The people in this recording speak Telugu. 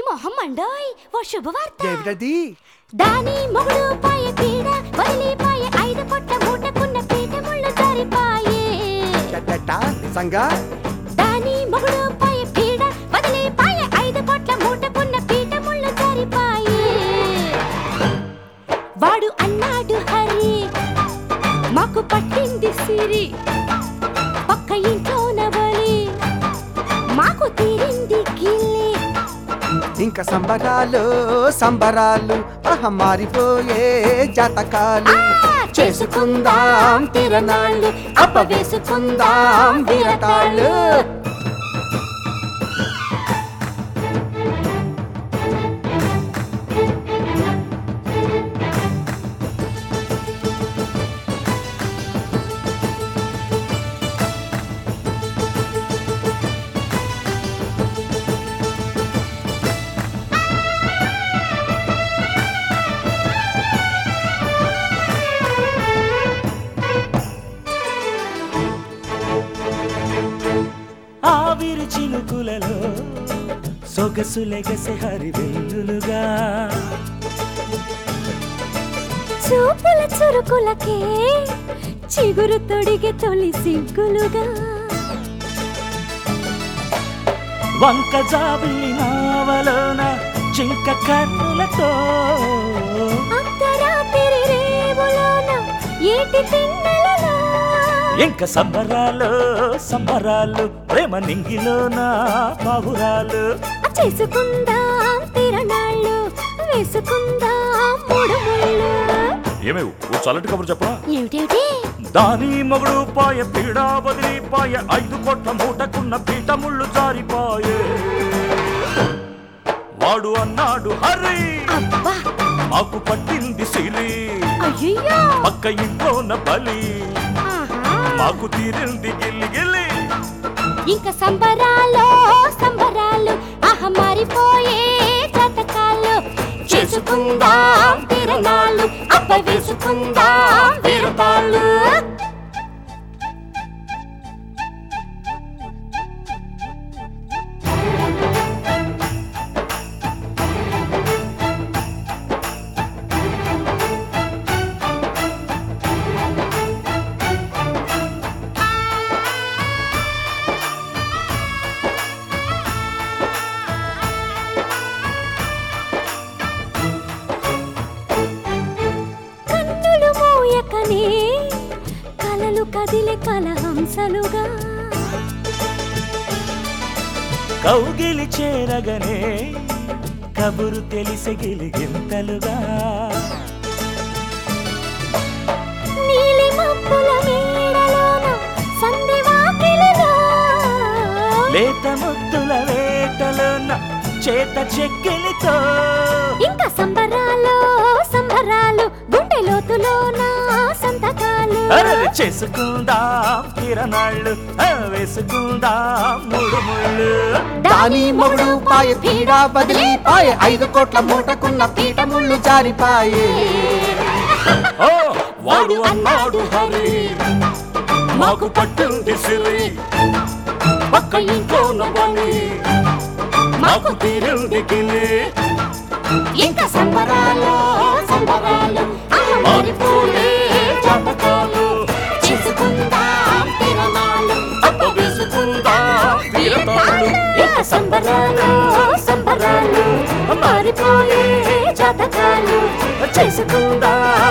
మొహం మండోయ్ ఓ శుభవార్త ఏమిటది దాని మొగుడు పాయ పీడ వదిలిపాయ ఐదు పొట్ల మూటకున్న పీట ముళ్ళు జారిపాయే ఎట్టెట్టా? నిజంగా దాని మొగుడు పాయ పీడ వదిలిపాయ ఐదు పొట్ల మూటకున్న పీట ముళ్ళు జారిపాయే వాడు అన్నాడు హరి మాకు పట్టింది సిరి పక్క ఇంట్లోన బలి మాకు తీరింది గిల్లి ఇంకా సంబరాలు సంబరాలు ఆహ మారిపోయే జాతకాలు చేసుకుందాం తిరనాళ్ళు అప్ప వేసుకుందాం విరతాళ్ళు ఆవిరి చినుకులలో సొగసులెగసె హరివెల్లులుగా చూపుల చురుకులకే చిగురు తొడిగే తొలి సిగ్గులుగా వంక జాబిలి నావలోన జింక కన్నులతో అర్ధరాత్రి రేవులోన ఏటి తిన్నెలలో ఇంక సంబరాలు సంబరాలు ప్రేమ నింగిలోన బాబురాలు చేసుకుందాం తిరణాళ్ళు వేసుకుందాం మూడు ముళ్ళు ఏమే ఓ చల్లటి కబురు చెప్పరా ఏమిటేమిటి దాని మొగుడు పాయ పీడా వదిలిపాయ ఐదు కోట్ల మూటకున్న పీట ముళ్ళు జారిపాయే వాడు అన్నాడు హరి అబ్బా మాకు పట్టింది సిరి అయ్యయ్యో పక్క ఇంట్లోన బలి ఆహా. మాకు తీరింది గిల్లి గిల్లి ఇంకా సంబరాలు సంబరాలు ఆహ మారిపోయే జాతకాలు చేసుకుందాం తిరణాలు అప్ప వేసుకుందాం వీరతాళ్ళు కన్నులు మోయకనే కలలు కదిలే కలహంసలుగా కౌగిలి చేరగనే కబురు తెలిసే గిలిగింతలుగా నీలి మబ్బుల మేడలోన సంధి వాకిలిలో లేత ముద్దుల వేటలోన చేత చెక్కిలితో ఇంకా సంబరాలు సంబరాలు గుండె లోతులోన సంతకాలు అరవి చేసుకుందాం తిరనాళ్ళు ఆ, వేసుకుందాం మూడు ముళ్ళు దాని మొగుడు పాయ పీడ బదిలీ పాయ ఐదు కోట్ల మూటకున్న పీట ముళ్ళు జారిపాయే ఓ వాడు అన్నాడు హరి మాకు పట్టింది సిరి పక్క ఇంట్లోన పని మాకు తీరింది గిలి ఇంకా సంబరాలు సంబరాలు ఆహ మారిపోయే జాతకాలు చేసుకుందాం తిరణాలు అప్ప వేసుకుందాం వీరతాళ్ళు ఇంకా సంబరాలు సంబరాలు మారిపోయే జాతకాలు చేసుకుందాం